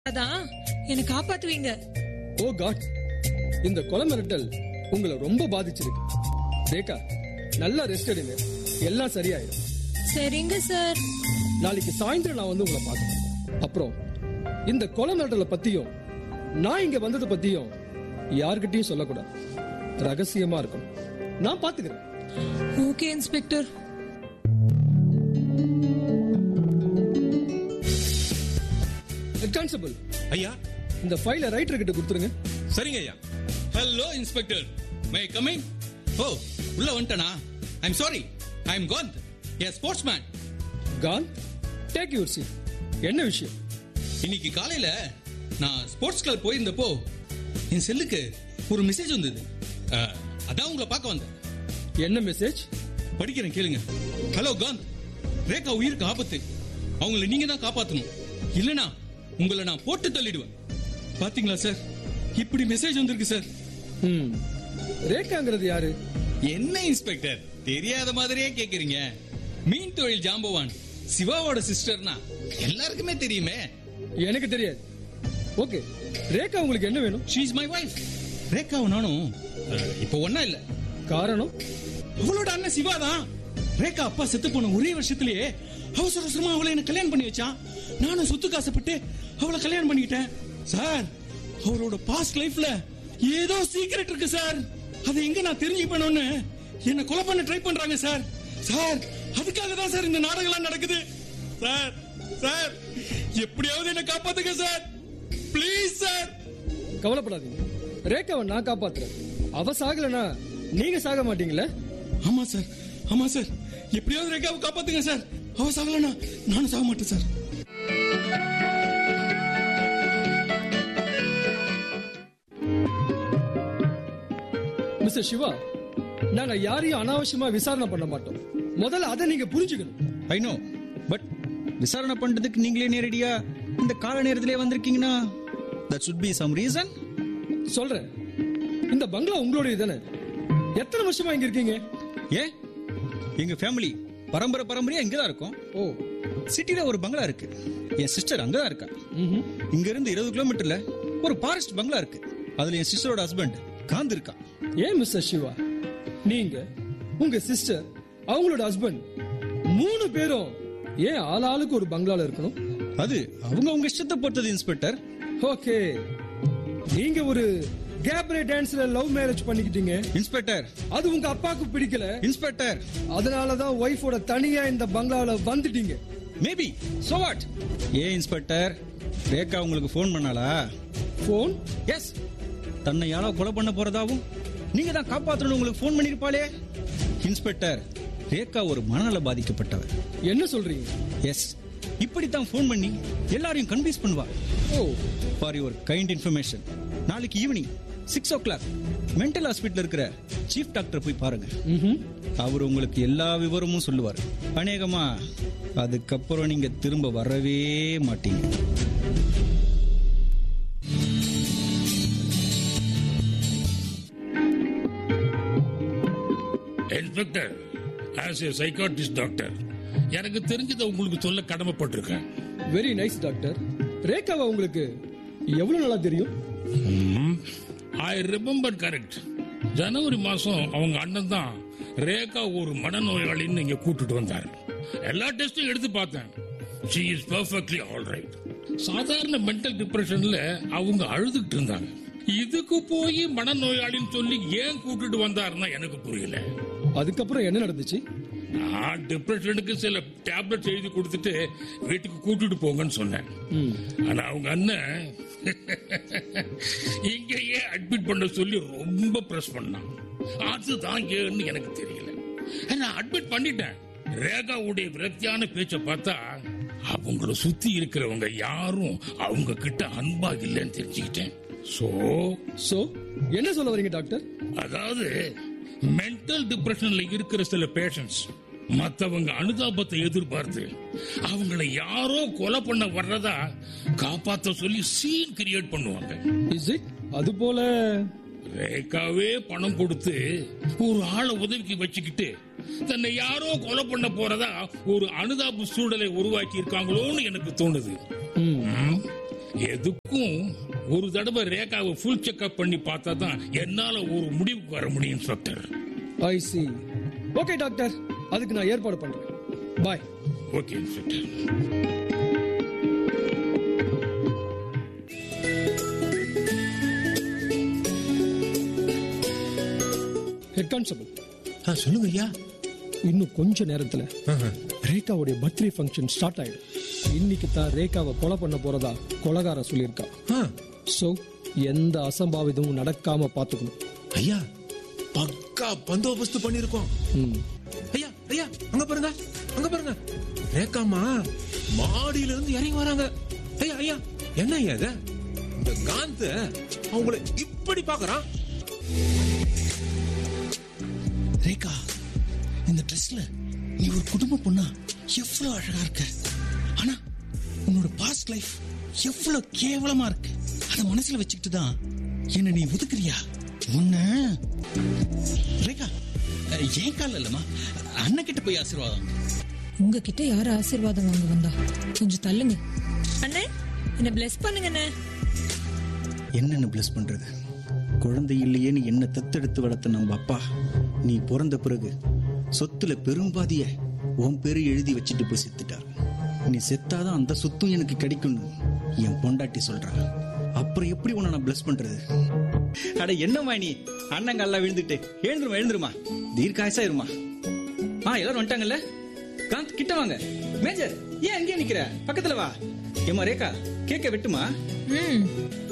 அதான் என்னை காப்பாத்துவீங்க ஓ காட் இந்த கொலை மிரட்டல் உங்களை ரொம்ப பாதிச்சிருக்கு ரேகா நல்லா ரெஸ்ட் எடுங்க எல்லாம் சரியாயிடும் சரிங்க சார் நாளைக்கு சாயந்தரம் நான் வந்து உங்களை பார்க்கறேன் அப்புறம் இந்த கொலை மிரட்டலை பத்தியும் நான் இங்க வந்ததை பத்தியும் யார்கிட்டயும் சொல்லக்கூடாது ரகசியமா இருக்கணும் நான் பாத்துக்கிறேன் ஓகே இன்ஸ்பெக்டர் கான்ஸ்டபிள் ஐயா இந்த ஃபைலை ரைட்டர் கிட்ட கொடுத்துருங்க சரிங்க ஐயா hello inspector may coming oh உள்ள வந்துட்டனா ஐம் சாரி ஐ எம் கோந்த் ஏ ஸ்போர்ட்ஸ் மேன் கான் டேக் யூர் சீட் என்ன விஷயம் இன்னைக்கு காலையில நான் ஸ்போர்ட்ஸ் கிளப் போயிருந்தப்போ என் செல்லுக்கு ஒரு மெசேஜ் வந்தது அஹ், அதான் உங்களை பார்க்க வந்தேன் என்ன மெசேஜ் படிக்கிறேன் கேளுங்க ஹலோ காந்த் ரேகா உயிருக்கு ஆபத்து அவங்கள நீங்க தான் காப்பாத்தணும் இல்லனா உங்களை நான் போட்டு தள்ளிடுவேன் பாத்தீங்களா சார் இப்படி மெசேஜ் வந்திருக்கு சார் ம் ரேகாங்கிறது யாரு என்ன இன்ஸ்பெக்டர் தெரியாத மாதிரியே கேக்குறீங்க மீன் தொழில் ஜாம்பவான் சிவாவோட சிஸ்டர்னா எல்லாருக்குமே தெரியுமே எனக்கு தெரியாது ஓகே ரேகா உங்களுக்கு என்ன வேணும் ஷீ இஸ் மை வைஃப் ரேகாவும் நானும் அஹ், இப்போ ஒண்ணா இல்ல காரணம் அவளோட அண்ணன் சிவா தான் ரேகா அப்பா செத்து போன ஒரே வருஷத்திலேயே அவசர அவசரமா அவளை என்ன கல்யாணம் பண்ணி வச்சான் நானும் சொத்து காசப்பட்டு அவளை கல்யாணம் பண்ணிக்கிட்டேன் சார் அவரோட பாஸ்ட் லைஃப்ல ஏதோ சீக்ரெட் இருக்கு சார் அதை எங்க நான் தெரிஞ்சுக்கணும்னு என்ன கொலை பண்ண ட்ரை பண்றாங்க சார் சார் அதுக்காக தான் சார் இந்த நாடகம்லாம் நடக்குது சார் சார் எப்படியாவது என்ன காப்பாத்துங்க சார் ப்ளீஸ் சார் கவலைப்படாதீங்க ரேகாவை நான் காப்பாத்துறேன் அவ சாகலனா நீங்க சாக மாட்டீங்களே ஆமா சார் ஆமா சார் எப்படியாவது ரேகாவை காப்பாத்துங்க சார் அவ சாகலனா நானும் சாக மாட்டேன் சார் மிஸ்டர் சிவா நாங்க யாரையும் அனாவசியமா விசாரணை பண்ண மாட்டோம் முதல்ல அதை நீங்க புரிஞ்சுக்கணும் ஐ நோ பட் விசாரணை பண்றதுக்கு நீங்களே நேரடியா இந்த கால நேரத்திலே வந்திருக்கீங்கன்னா that should be some reason சொல்றேன் இந்த பங்களா உங்களுடைய தானே எத்தனை வருஷமா இங்க இருக்கீங்க ஏ எங்க ஃபேமிலி பரம்பரை பரம்பரையா இங்க தான் இருக்கோம் ஓ சிட்டில ஒரு பங்களா இருக்கு என் சிஸ்டர் அங்க தான் இருக்கா ம்ஹும். இங்க இருந்து இருபது கிலோமீட்டர்ல ஒரு ஃபாரஸ்ட் பங்களா இருக்கு அதுல என் சிஸ்டரோட ஹஸ்பண்ட் காந்த் இருக்கா ஏன் மிஸ்டர் சிவா நீங்க உங்க சிஸ்டர் அவங்களோட ஹஸ்பண்ட் மூணு பேரும் ஏன் ஆள் ஆளுக்கு ஒரு பங்களால இருக்கணும் அது அவங்க உங்க இஷ்டத்தை பொறுத்தது இன்ஸ்பெக்டர் ஓகே நீங்க ஒரு கேப்ரே டான்ஸ்ல லவ் மேரேஜ் பண்ணிக்கிட்டீங்க இன்ஸ்பெக்டர் அது உங்க அப்பாவுக்கு பிடிக்கல இன்ஸ்பெக்டர் அதனாலதான் ஒய்ஃபோட தனியா இந்த பங்களால வந்துட்டீங்க மேபி சோ வாட் ஏ இன்ஸ்பெக்டர் ரேகா உங்களுக்கு ஃபோன் பண்ணாளா போன் எஸ் தன்னை யாரோ கொலை பண்ண போறதாவும் நீங்க தான் காப்பாத்தணும் உங்களுக்கு ஃபோன் பண்ணிருப்பாளே இன்ஸ்பெக்டர் ரேகா ஒரு மனநல பாதிக்கப்பட்டவர் என்ன சொல்றீங்க எஸ் இப்படித்தான் ஃபோன் பண்ணி எல்லாரையும் கன்வின்ஸ் பண்ணுவா oh for your kind information நாளைக்கு evening six o'clock mental hospital இருக்கிற சீஃப் டாக்டர் போய் பாருங்க ம்ஹும். அவர் உங்களுக்கு எல்லா விவரமும் சொல்லுவார் அநேகமா அதுக்கப்புறம் நீங்க திரும்ப வரவே மாட்டீங்க inspector as a psychiatrist doctor எனக்கு தெரிஞ்சதை உங்களுக்கு சொல்ல கடமைப்பட்டிருக்கேன் வெரி நைஸ் டாக்டர் ரேகாவை உங்களுக்கு எவ்வளவு நாளா தெரியும் ஐ ரிமெம்பர் கரெக்ட் ஜனவரி மாசம் அவங்க அண்ணன் தான் ரேகா ஒரு மனநோயாளின்னு இங்க கூட்டிட்டு வந்தார் எல்லா டெஸ்டும் எடுத்து பார்த்தேன் she is perfectly all right சாதாரண மென்டல் டிப்ரெஷன்ல அவங்க அழுதுகிட்டு இருந்தாங்க இதுக்கு போய் மனநோயாளின்னு சொல்லி ஏன் கூட்டிட்டு வந்தாருன்னா எனக்கு புரியல அதுக்கப்புறம் என்ன நடந்துச்சு நான் டிப்ரெஷனுக்கு சில டேப்லெட் எழுதி கொடுத்துட்டு வீட்டுக்கு கூட்டிட்டு போங்கன்னு சொன்னேன் ம். ஆனா அவங்க அண்ணன் இங்கேயே அட்மிட் பண்ண சொல்லி ரொம்ப பிரஸ் பண்ணான் அதுதான் ஏன்னு எனக்கு தெரியல நான் அட்மிட் பண்ணிட்டேன் ரேகாவுடைய விரக்தியான பேச்ச பார்த்தா அவங்கள சுத்தி இருக்கிறவங்க யாரும் அவங்க கிட்ட அன்பா இல்லைன்னு தெரிஞ்சுக்கிட்டேன் சோ சோ என்ன சொல்ல வரீங்க டாக்டர் அதாவது மென்டல் டிப்ரெஷன்ல இருக்கிற சில பேஷண்ட்ஸ் மத்தவங்க அனுதாபத்தை எதிர்பார்த்து அவங்கள யாரோ கொலை பண்ண வர்றதா காப்பாத்த சொல்லி சீன் கிரியேட் பண்ணுவாங்க இஸ் இட் அது போல ரேகாவே பணம் கொடுத்து ஒரு ஆளை உதவிக்கு வச்சுக்கிட்டு தன்னை யாரோ கொலை பண்ண போறதா ஒரு அனுதாப சூழலை உருவாக்கி இருக்காங்களோன்னு எனக்கு தோணுது ம். ம். எதுக்கும் ஒரு தடவை ரேகாவை ஃபுல் செக்அப் பண்ணி பார்த்தா தான் என்னால ஒரு முடிவுக்கு வர முடியும் inspector I see okay doctor அதுக்கு நான் ஏற்பாடு பண்றேன் bye okay inspector head constable ஆ, சொல்லுங்க ஐயா இன்னும் கொஞ்ச நேரத்துல ரேகாவுடைய பர்த்டே ஃபங்க்ஷன் ஸ்டார்ட் ஆயிடும் இன்னைக்கு தான் ரேகாவை கொலை பண்ண போறதா கொலகார சொல்லியிருக்கா ஆ, சோ எந்த அசம்பாவிதமும் நடக்காம பாத்துக்கணும் ஐயா பக்கா பந்தோபஸ்து பண்ணிருக்கோம் ம். ஐயா ஐயா அங்க பாருங்க அங்க பாருங்க ரேக்காமா மாடியில இருந்து இறங்கி வராங்க ஐயா ஐயா என்ன ஐயா இது இந்த காந்த அவங்கள இப்படி பாக்குறான் ரேகா இந்த ட்ரெஸ்ல நீ ஒரு குடும்ப பொண்ணா எவ்வளவு அழகா இருக்க ஆனா உன்னோட பாஸ்ட் லைஃப் எவ்வளவு கேவலமா இருக்கு அத மனசுல வச்சுக்கிட்டு தான் என்ன நீ ஒதுக்குறியா உன்ன ரேகா அஹ், என் கால இல்லம்மா அண்ணன் கிட்ட போய் ஆசீர்வாதம் உங்ககிட்ட யார் ஆசீர்வாதம் வாங்க வந்தா கொஞ்சம் தள்ளுங்க அண்ணே என்ன பிளஸ் பண்ணுங்க அண்ணே என்னென்ன பிளஸ் பண்றது குழந்தை இல்லையேன்னு என்ன தத்தெடுத்து வளர்த்த நம்ம அப்பா நீ பிறந்த பிறகு சொத்துல பெரும்பாதிய உன் பேரு எழுதி வச்சுட்டு போய் செத்துட்டார் நீ செத்தாதான் அந்த சொத்தும் எனக்கு கிடைக்கும்னு என் பொண்டாட்டி சொல்றா அப்புறம் எப்படி உன்னை நான் பிளஸ் பண்றது அட என்னம்மா நீ அண்ணங்கல்ல விழுந்துட்டு எழுந்துருமா எழுந்துருமா தீர்க்காயசா இருமா ஆ எல்லாரும் வந்துட்டாங்கல்ல காந்த் கிட்ட வாங்க மேஜர் ஏன் அங்கேயே நிக்கிற பக்கத்துல வா ஏமா ரேகா கேக்க வெட்டுமா ம்